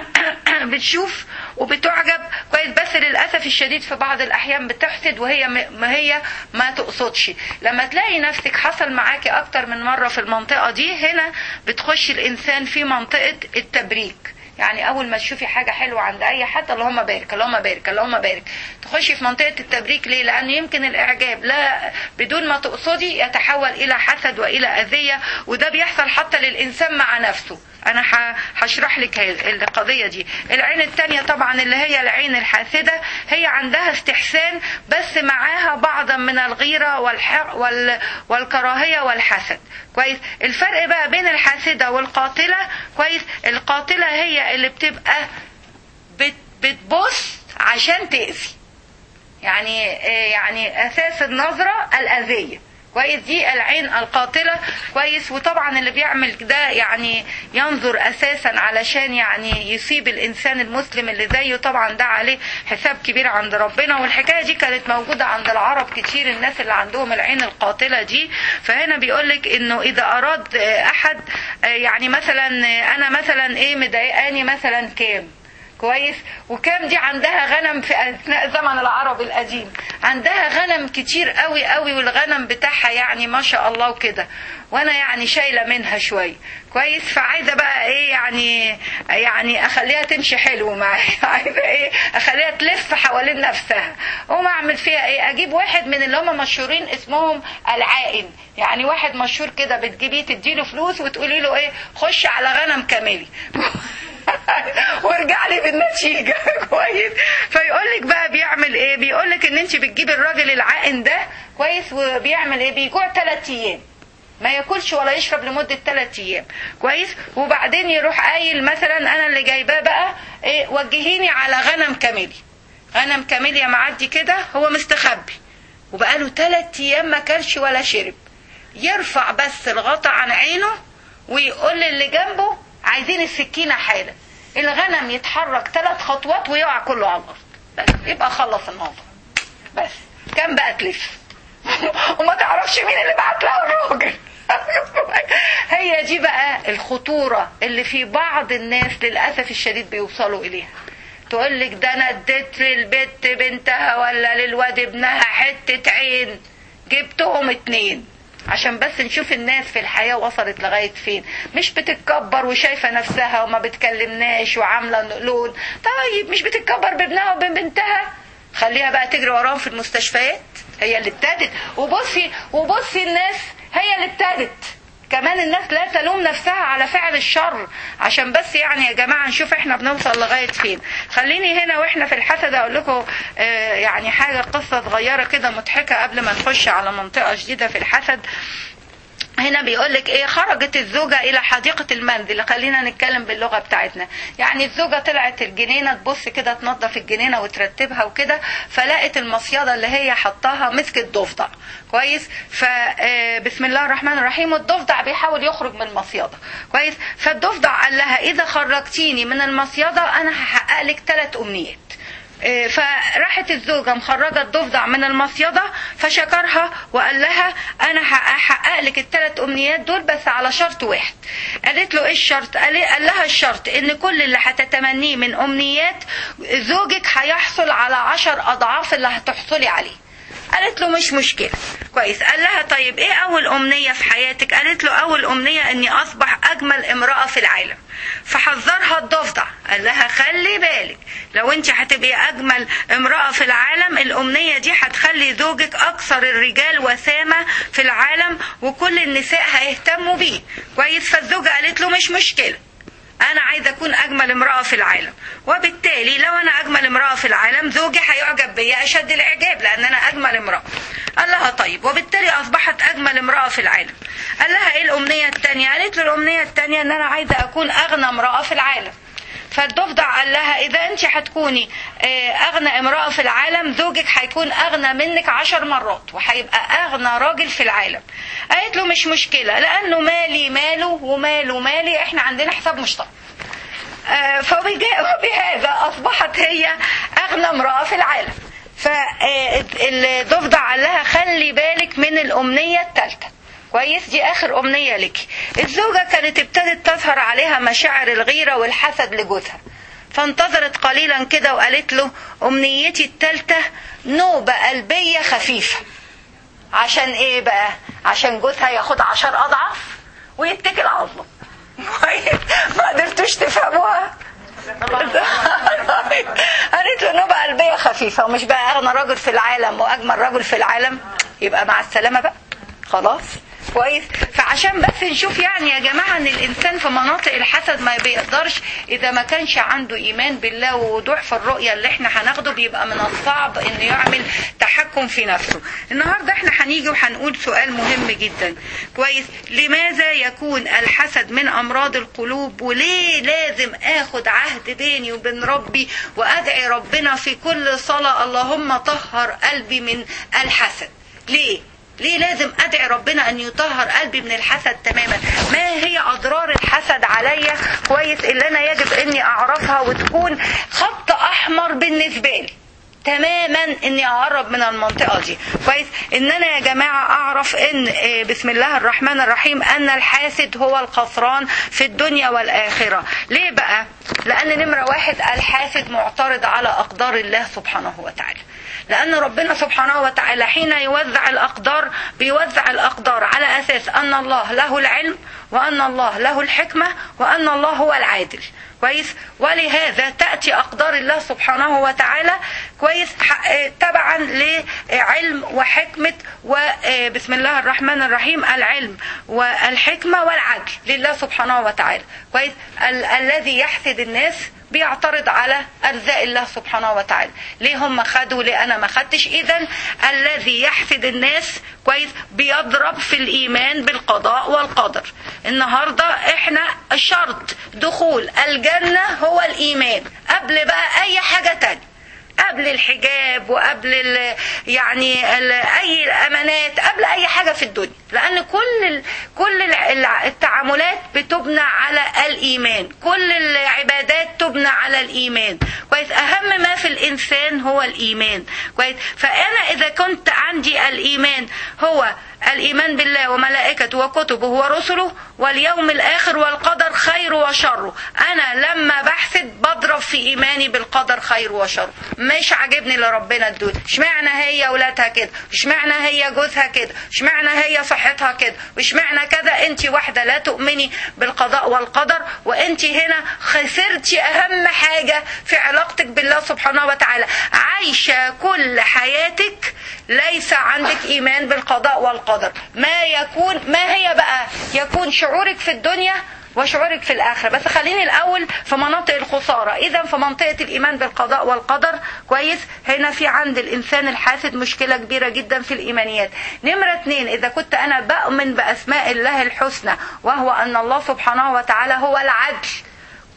بتشوف وبتعجب كويس بس للاسف الشديد في بعض الاحيان بتحسد وهي م- ما هي ما تقصدش لما تلاقي نفسك حصل معاكي اكتر من مره في المنطقه دي هنا بتخش الانسان في منطقه التبريك يعني اول ما تشوفي حاجه حلوه عند اي حد اللهم بارك اللهم بارك اللهم بارك تخشي في منطقه التبريك ليه لان يمكن الاعجاب لا بدون ما تقصدي يتحول الى حسد والى اذيه وده بيحصل حتى للانسان مع نفسه انا ح- هشرح لك هي- القضيه دي العين التانية طبعا اللي هي العين الحاسده هي عندها استحسان بس معاها بعضا من الغيره والح... وال... والكراهيه والحسد كويس الفرق بقى بين الحاسده والقاتله كويس القاتله هي اللي بتبقى بت... بتبص عشان تأذي يعني آه، يعني اساس النظره الاذيه كويس دي العين القاتله كويس وطبعا اللي بيعمل ده يعني ينظر اساسا علشان يعني يصيب الانسان المسلم اللي زيه طبعا ده عليه حساب كبير عند ربنا والحكايه دي كانت موجوده عند العرب كتير الناس اللي عندهم العين القاتله دي فهنا بيقولك انه اذا اراد آه، احد آه، يعني مثلا آه، انا مثلا ايه مضايقاني مثلا كام كويس وكام دي عندها غنم في اثناء زمن العرب القديم عندها غنم كتير قوي قوي والغنم بتاعها يعني ما شاء الله وكده وانا يعني شايله منها شويه كويس فعايزه بقى ايه يعني يعني اخليها تمشي حلو معايا عايزه ايه اخليها تلف حوالين نفسها اقوم اعمل فيها ايه اجيب واحد من اللي هم مشهورين اسمهم العائن يعني واحد مشهور كده بتجيبيه تديله فلوس وتقولي له ايه خش على غنم كاملي وارجع لي بالنتيجه كويس فيقول لك بقى بيعمل ايه بيقول لك ان انت بتجيب الراجل العائن ده كويس وبيعمل ايه بيجوع ثلاث ايام ما ياكلش ولا يشرب لمده ثلاث ايام كويس وبعدين يروح قايل مثلا انا اللي جايباه بقى ايه وجهيني على غنم كاملي غنم كاملي معدي كده هو مستخبي وبقاله ثلاث ايام ما كلش ولا شرب يرفع بس الغطا عن عينه ويقول للي جنبه عايزين السكينه حالا الغنم يتحرك ثلاث خطوات ويقع كله على الارض بس يبقى خلص الموضوع بس كان بقى تلف وما تعرفش مين اللي بعت لها الراجل هي دي بقى الخطورة اللي في بعض الناس للأسف الشديد بيوصلوا إليها تقول لك ده انا اديت للبت بنتها ولا للواد ابنها حتة عين جبتهم اتنين عشان بس نشوف الناس في الحياة وصلت لغاية فين مش بتتكبر وشايفة نفسها وما بتكلمناش وعاملة لون طيب مش بتتكبر بابنها وببنتها خليها بقى تجري وراهم في المستشفيات هي اللي ابتدت وبصي وبصي الناس هي اللي ابتدت كمان الناس لا تلوم نفسها على فعل الشر عشان بس يعني يا جماعة نشوف احنا بنوصل لغاية فين خليني هنا واحنا في الحسد اقول لكم آه يعني حاجة قصة صغيرة كده مضحكة قبل ما نخش على منطقة جديدة في الحسد هنا بيقول لك ايه خرجت الزوجة الى حديقة المنزل خلينا نتكلم باللغة بتاعتنا يعني الزوجة طلعت الجنينة تبص كده تنظف الجنينة وترتبها وكده فلقت المصيادة اللي هي حطاها مسكت ضفدع كويس فبسم الله الرحمن الرحيم الضفدع بيحاول يخرج من المصيادة كويس فالضفدع قال لها اذا خرجتيني من المصيادة انا هحقق لك ثلاث امنيات إيه، فراحت الزوجة مخرجة الضفدع من المصيدة فشكرها وقال لها أنا هحقق لك الثلاث أمنيات دول بس على شرط واحد قالت له إيه الشرط قال قال لها الشرط إن كل اللي هتتمنيه من أمنيات زوجك هيحصل على عشر أضعاف اللي هتحصلي عليه قالت له مش مشكلة كويس قال لها طيب ايه اول امنية في حياتك قالت له اول امنية اني اصبح اجمل امرأة في العالم فحذرها الضفدع قال لها خلي بالك لو انت هتبقي اجمل امرأة في العالم الامنية دي هتخلي زوجك اكثر الرجال وسامة في العالم وكل النساء هيهتموا بيه كويس فالزوجة قالت له مش مشكلة انا عايزه اكون اجمل امراه في العالم وبالتالي لو انا اجمل امراه في العالم زوجي هيعجب بيا اشد الاعجاب لان انا اجمل امراه قال لها طيب وبالتالي اصبحت اجمل امراه في العالم قال لها ايه الامنيه الثانيه قالت له الامنيه الثانيه ان انا عايزه اكون اغنى امراه في العالم فالضفدع قال لها اذا انت هتكوني آه، اغنى امراه في العالم زوجك هيكون اغنى منك عشر مرات وهيبقى اغنى راجل في العالم قالت له مش مشكله لانه مالي ماله وماله مالي احنا عندنا حساب مشترك آه، فبجا- وبهذا اصبحت هي اغنى امراه في العالم فالضفدع قال لها خلي بالك من الامنيه الثالثه كويس دي اخر امنيه لك الزوجه كانت ابتدت تظهر عليها مشاعر الغيره والحسد لجوزها فانتظرت قليلا كده وقالت له امنيتي الثالثه نوبه قلبيه خفيفه عشان ايه بقى عشان جوزها ياخد عشر اضعاف ويتكل على الله كويس ما قدرتوش تفهموها قالت له نوبة قلبية خفيفة ومش بقى أغنى راجل في العالم وأجمل رجل في العالم يبقى مع السلامة بقى خلاص كويس فعشان بس نشوف يعني يا جماعة ان الانسان في مناطق الحسد ما بيقدرش اذا ما كانش عنده ايمان بالله ووضوح في الرؤية اللي احنا هناخده بيبقى من الصعب انه يعمل تحكم في نفسه النهاردة احنا هنيجي وهنقول سؤال مهم جدا كويس لماذا يكون الحسد من امراض القلوب وليه لازم اخد عهد بيني وبين ربي وادعي ربنا في كل صلاة اللهم طهر قلبي من الحسد ليه ليه لازم ادعي ربنا ان يطهر قلبي من الحسد تماما ما هي اضرار الحسد عليا كويس اللي انا يجب اني اعرفها وتكون خط احمر بالنسبه لي تماما اني اقرب من المنطقه دي كويس ان انا يا جماعه اعرف ان آه، بسم الله الرحمن الرحيم ان الحاسد هو الخسران في الدنيا والاخره ليه بقى لان نمره واحد الحاسد معترض على اقدار الله سبحانه وتعالى لأن ربنا سبحانه وتعالى حين يوزع الأقدار بيوزع الأقدار على أساس أن الله له العلم وأن الله له الحكمة وأن الله هو العادل كويس ولهذا تأتي أقدار الله سبحانه وتعالى كويس ح- آه، تبعا لعلم وحكمة وبسم الله الرحمن الرحيم العلم والحكمة والعدل لله سبحانه وتعالى كويس ال- الذي يحسد الناس بيعترض على ارزاق الله سبحانه وتعالى ليه هم خدوا ليه انا ما خدتش اذا الذي يحسد الناس كويس بيضرب في الايمان بالقضاء والقدر النهارده احنا شرط دخول الجنه هو الايمان قبل بقى اي حاجه تانية قبل الحجاب وقبل ال يعني ال اي الامانات قبل اي حاجه في الدنيا لان كل ال كل ال- التعاملات بتبنى على الايمان كل العبادات تبنى على الايمان كويس اهم ما في الانسان هو الايمان كويس فانا اذا كنت عندي الايمان هو الايمان بالله وملائكته وكتبه ورسله واليوم الاخر والقدر خير وشر انا لما بحسد بضرب في ايماني بالقدر خير وشر مش عاجبني اللي ربنا ادوني اشمعنى هي ولادها كده اشمعنى هي جوزها كده اشمعنى هي صحتها كده واشمعنى كذا انت واحده لا تؤمني بالقضاء والقدر وانت هنا خسرتي اهم حاجه في علاقتك بالله سبحانه وتعالى عايشه كل حياتك ليس عندك ايمان بالقضاء والقدر ما يكون ما هي بقى يكون شعورك في الدنيا وشعورك في الآخرة بس خليني الأول في مناطق الخسارة إذا في منطقة الإيمان بالقضاء والقدر كويس هنا في عند الإنسان الحاسد مشكلة كبيرة جدا في الإيمانيات نمرة اتنين إذا كنت أنا بؤمن بأسماء الله الحسنى وهو أن الله سبحانه وتعالى هو العدل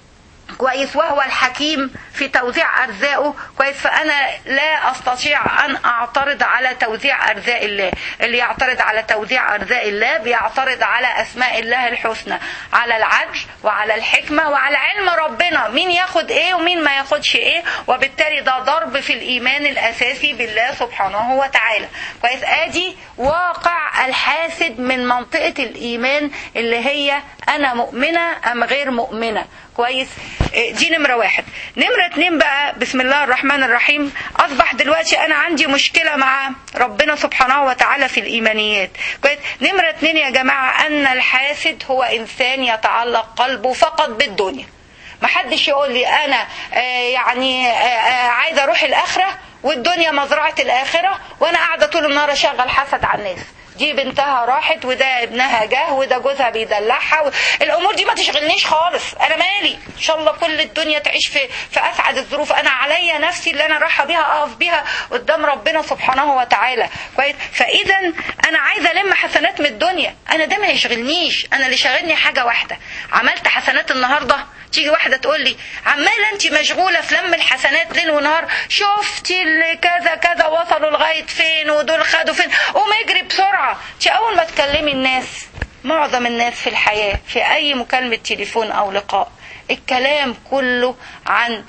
كويس وهو الحكيم في توزيع ارزاقه كويس فانا لا استطيع ان اعترض على توزيع ارزاق الله اللي يعترض على توزيع ارزاق الله بيعترض على اسماء الله الحسنى على العدل وعلى الحكمه وعلى علم ربنا مين ياخد ايه ومين ما ياخدش ايه وبالتالي ده ضرب في الايمان الاساسي بالله سبحانه وتعالى كويس ادي واقع الحاسد من منطقه الايمان اللي هي انا مؤمنه ام غير مؤمنه كويس إيه، دي نمرة واحد نمرة اتنين بقى بسم الله الرحمن الرحيم أصبح دلوقتي أنا عندي مشكلة مع ربنا سبحانه وتعالى في الإيمانيات كويس نمرة اتنين يا جماعة أن الحاسد هو إنسان يتعلق قلبه فقط بالدنيا محدش يقول لي أنا آه، يعني آه، آه، عايزة أروح الآخرة والدنيا مزرعة الآخرة وأنا قاعدة طول النهار أشغل حسد على الناس دي بنتها راحت وده ابنها جه وده جوزها بيدلعها و... الامور دي ما تشغلنيش خالص انا مالي ان شاء الله كل الدنيا تعيش في في اسعد الظروف انا عليا نفسي اللي انا رايحه بيها اقف بيها قدام ربنا سبحانه وتعالى كويس فاذا انا عايزه الم حسنات من الدنيا انا ده ما يشغلنيش انا اللي شاغلني حاجه واحده عملت حسنات النهارده تيجي واحده تقول لي عماله انت مشغوله في لم الحسنات ليل ونهار شفتي اللي كذا كذا وصلوا لغايه فين ودول خدوا فين قوم اجري بسرعه انت اول ما تكلمي الناس معظم الناس في الحياه في اي مكالمه تليفون او لقاء الكلام كله عن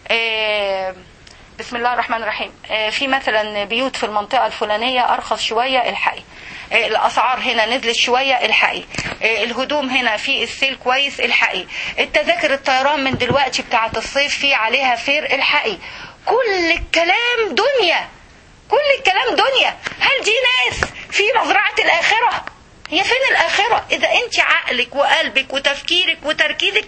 آه بسم الله الرحمن الرحيم آه، في مثلا بيوت في المنطقة الفلانية أرخص شوية الحقي آه، الأسعار هنا نزلت شوية الحقي آه، الهدوم هنا في السيل كويس الحقي التذاكر الطيران من دلوقتي بتاعة الصيف في عليها فير الحقي كل الكلام دنيا كل الكلام دنيا هل دي ناس في مزرعة الآخرة هي فين الآخرة إذا أنت عقلك وقلبك وتفكيرك وتركيزك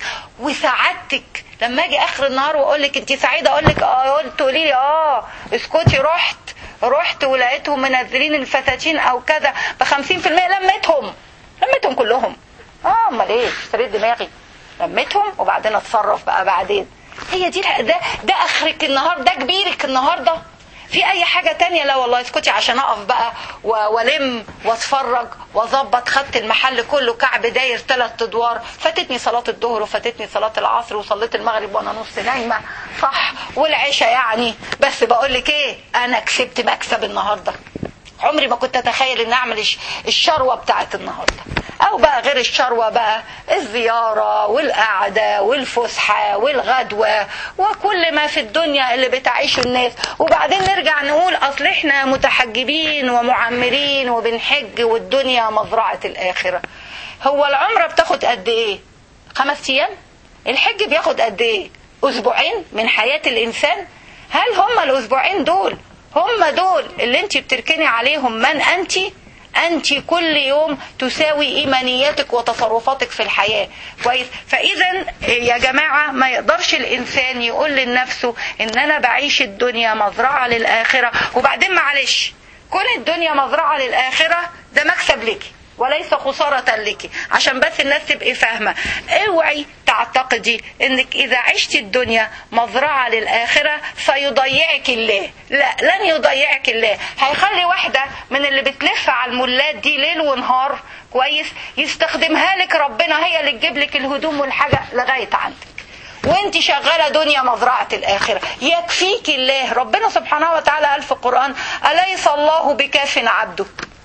وسعادتك لما أجي آخر النهار وأقول لك أنت سعيدة أقول لك آه قلت تقولي لي آه اسكتي رحت رحت ولقيتهم منزلين الفساتين أو كذا ب 50% لميتهم لميتهم كلهم اه امال ايه اشتريت دماغي لميتهم وبعدين اتصرف بقى بعدين هي دي الح- ده ده اخرك النهارده ده كبيرك النهارده في اي حاجه تانية لا والله اسكتي عشان اقف بقى و- والم واتفرج واظبط خدت المحل كله كعب داير ثلاث ادوار فاتتني صلاه الظهر وفاتتني صلاه العصر وصليت المغرب وانا نص نايمه صح والعشاء يعني بس بقول لك ايه انا كسبت مكسب النهارده عمري ما كنت اتخيل ان اعمل الش- الشروه بتاعت النهارده او بقى غير الشروه بقى الزياره والقعده والفسحه والغدوه وكل ما في الدنيا اللي بتعيشه الناس وبعدين نرجع نقول اصل احنا متحجبين ومعمرين وبنحج والدنيا مزرعه الاخره هو العمره بتاخد قد ايه خمس ايام الحج بياخد قد ايه اسبوعين من حياه الانسان هل هم الاسبوعين دول هم دول اللي انت بتركني عليهم من انت انت كل يوم تساوي ايمانياتك وتصرفاتك في الحياه كويس فاذا يا جماعه ما يقدرش الانسان يقول لنفسه ان انا بعيش الدنيا مزرعه للاخره وبعدين معلش كون الدنيا مزرعه للاخره ده مكسب ليكي وليس خسارة لك عشان بس الناس تبقي فاهمة اوعي تعتقدي انك اذا عشت الدنيا مزرعة للآخرة سيضيعك الله لا لن يضيعك الله هيخلي واحدة من اللي بتلف على المولات دي ليل ونهار كويس يستخدمها لك ربنا هي اللي تجيب لك الهدوم والحاجة لغاية عندك وانت شغالة دنيا مزرعة الآخرة يكفيك الله ربنا سبحانه وتعالى قال في القرآن أليس الله بكاف عبده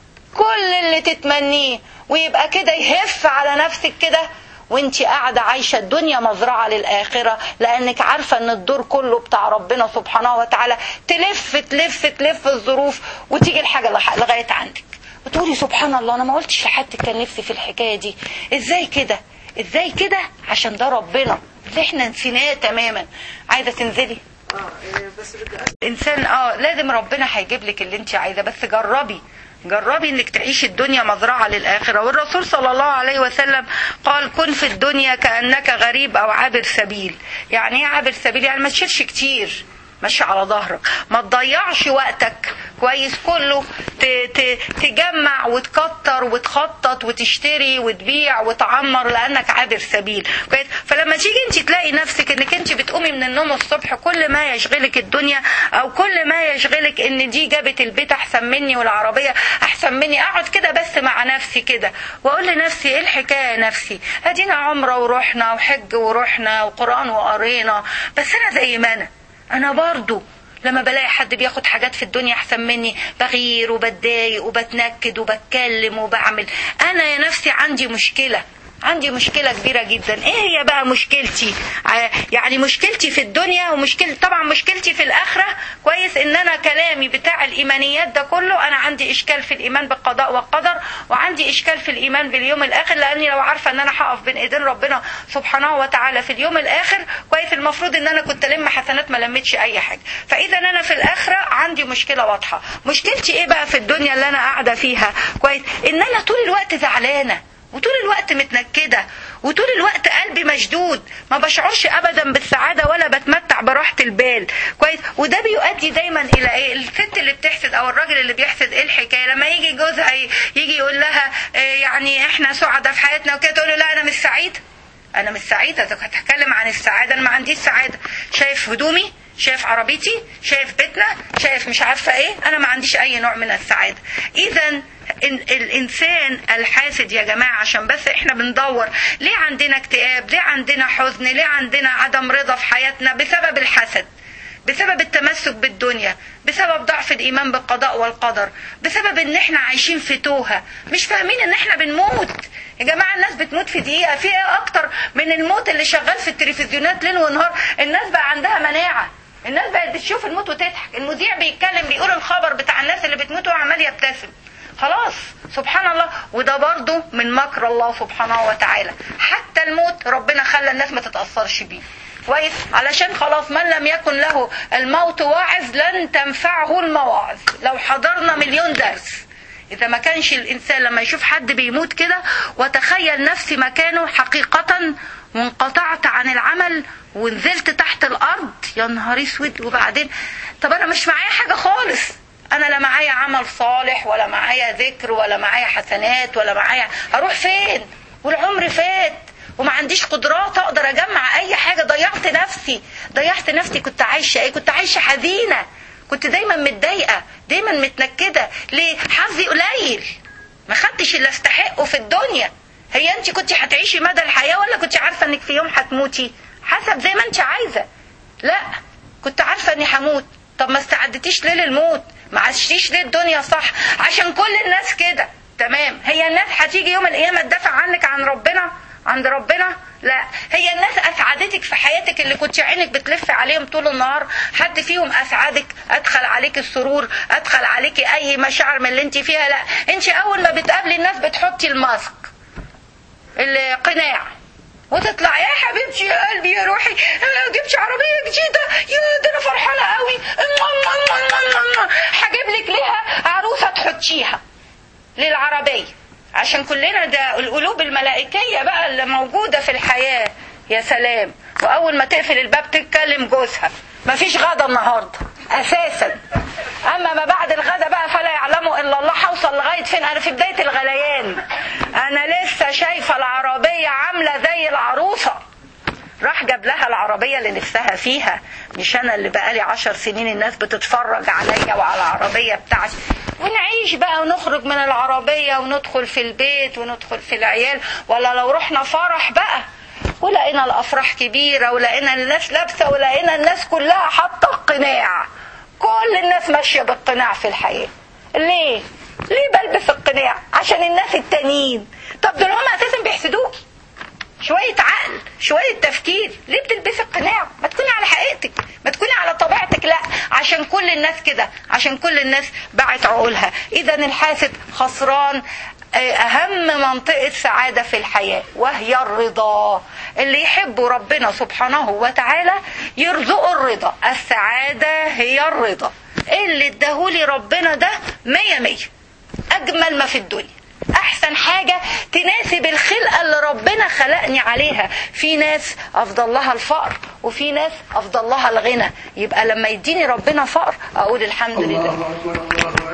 كل اللي تتمنيه ويبقى كده يهف على نفسك كده وانت قاعدة عايشة الدنيا مزرعة للآخرة لأنك عارفة ان الدور كله بتاع ربنا سبحانه وتعالى تلف تلف تلف الظروف وتيجي الحاجة لح- لغاية عندك وتقولي سبحان الله انا ما قلتش لحد كان نفسي في الحكاية دي ازاي كده ازاي كده عشان ده ربنا اللي احنا نسيناه تماما عايزة تنزلي اه إيه، بس بدي أسأل انسان اه لازم ربنا هيجيب لك اللي انت عايزاه بس جربي جربي انك تعيشي الدنيا مزرعه للاخره والرسول صلى الله عليه وسلم قال كن في الدنيا كانك غريب او عابر سبيل يعني ايه عابر سبيل يعني ما تشيلش كتير ماشي على ظهرك ما تضيعش وقتك كويس كله ت- ت- تجمع وتكتر وتخطط وتشتري وتبيع وتعمر لانك عابر سبيل كويس فلما تيجي انت تلاقي نفسك انك انت بتقومي من النوم الصبح كل ما يشغلك الدنيا او كل ما يشغلك ان دي جابت البيت احسن مني والعربيه احسن مني اقعد كده بس مع نفسي كده واقول لنفسي ايه الحكايه يا نفسي ادينا عمره ورحنا وحج ورحنا وقران وقرينا بس انا زي ما انا انا برضو لما بلاقي حد بياخد حاجات في الدنيا احسن مني بغير وبتضايق وبتنكد وبتكلم وبعمل انا يا نفسي عندي مشكله عندي مشكلة كبيرة جدا ايه هي بقى مشكلتي ع- يعني مشكلتي في الدنيا ومشكلة طبعا مشكلتي في الاخرة كويس ان انا كلامي بتاع الايمانيات ده كله انا عندي اشكال في الايمان بالقضاء والقدر وعندي اشكال في الايمان باليوم الاخر لاني لو عارفة ان انا هقف بين ايدين ربنا سبحانه وتعالى في اليوم الاخر كويس المفروض ان انا كنت الم حسنات ما لمتش اي حاجة فاذا انا في الاخرة عندي مشكلة واضحة مشكلتي ايه بقى في الدنيا اللي انا قاعدة فيها كويس ان انا طول الوقت زعلانة وطول الوقت متنكده وطول الوقت قلبي مشدود ما بشعرش ابدا بالسعاده ولا بتمتع براحه البال كويس وده بيؤدي دايما الى ايه الست اللي بتحسد او الراجل اللي بيحسد ايه الحكايه لما يجي جوزها ي- يجي يقول لها إيه يعني احنا سعداء في حياتنا وكده تقول له لا انا مش سعيده انا مش سعيده طب هتكلم عن السعاده انا ما عنديش سعاده شايف هدومي شايف عربيتي شايف بيتنا شايف مش عارفه ايه انا ما عنديش اي نوع من السعاده اذا ال- الانسان الحاسد يا جماعه عشان بس احنا بندور ليه عندنا اكتئاب ليه عندنا حزن ليه عندنا عدم رضا في حياتنا بسبب الحسد بسبب التمسك بالدنيا بسبب ضعف الايمان بالقضاء والقدر بسبب ان احنا عايشين في توهه مش فاهمين ان احنا بنموت يا جماعه الناس بتموت في دقيقه في ايه اكتر من الموت اللي شغال في التلفزيونات ليل ونهار الناس بقى عندها مناعه الناس بقت بتشوف الموت وتضحك المذيع بيتكلم بيقول الخبر بتاع الناس اللي بتموت وعمال يبتسم خلاص سبحان الله وده برضه من مكر الله سبحانه وتعالى حتى الموت ربنا خلى الناس ما تتأثرش بيه كويس علشان خلاص من لم يكن له الموت واعظ لن تنفعه المواعظ لو حضرنا مليون درس إذا ما كانش الإنسان لما يشوف حد بيموت كده وتخيل نفسي مكانه حقيقة وانقطعت عن العمل ونزلت تحت الأرض يا نهار اسود وبعدين طب أنا مش معايا حاجة خالص أنا لا معايا عمل صالح ولا معايا ذكر ولا معايا حسنات ولا معايا أروح فين والعمر فات وما عنديش قدرات اقدر اجمع اي حاجه ضيعت نفسي ضيعت نفسي كنت عايشه ايه كنت عايشه حزينه كنت دايما متضايقه دايما متنكده ليه حظي قليل ما خدتش اللي استحقه في الدنيا هي انت كنت هتعيشي مدى الحياه ولا كنت عارفه انك في يوم هتموتي حسب زي ما انت عايزه لا كنت عارفه اني هموت طب ما استعدتيش ليه للموت ما عشتيش ليه الدنيا صح عشان كل الناس كده تمام هي الناس هتيجي يوم القيامه تدافع عنك عن ربنا عند ربنا لا هي الناس اسعدتك في حياتك اللي كنت عينك بتلف عليهم طول النهار حد فيهم اسعدك ادخل عليك السرور ادخل عليك اي مشاعر من اللي انت فيها لا انت اول ما بتقابلي الناس بتحطي الماسك القناع وتطلع يا حبيبتي يا قلبي يا روحي انا جبت عربيه جديده يا ده انا فرحانه قوي هجيب لك ليها عروسه تحطيها للعربيه عشان كلنا ده القلوب الملائكيه بقى اللي موجوده في الحياه يا سلام واول ما تقفل الباب تتكلم جوزها مفيش غدا النهارده اساسا اما ما بعد الغدا بقى فلا يعلمه الا الله هوصل لغايه فين انا في بدايه الغليان انا لسه شايفه العربيه عامله زي العروسه راح جاب لها العربيه اللي نفسها فيها مش انا اللي بقالي عشر سنين الناس بتتفرج عليا وعلى العربيه بتاعتي ونعيش بقى ونخرج من العربيه وندخل في البيت وندخل في العيال ولا لو رحنا فرح بقى ولقينا الافراح كبيره ولقينا الناس لابسه ولقينا الناس كلها حاطه القناع كل الناس ماشيه بالقناع في الحياه ليه ليه بلبس القناع عشان الناس التانيين طب دول هم اساسا بيحسدوكي شوية عقل شوية تفكير ليه بتلبسي القناع ما تكوني على حقيقتك ما تكوني على طبيعتك لا عشان كل الناس كده عشان كل الناس باعت عقولها اذا الحاسد خسران اهم منطقة سعادة في الحياة وهي الرضا اللي يحبوا ربنا سبحانه وتعالى يرزقوا الرضا السعادة هي الرضا اللي اداهولي ربنا ده مية مية اجمل ما في الدنيا احسن حاجة تناسب الخلقة اللي ربنا خلقني عليها في ناس افضل لها الفقر وفي ناس افضل لها الغنى يبقى لما يديني ربنا فقر اقول الحمد لله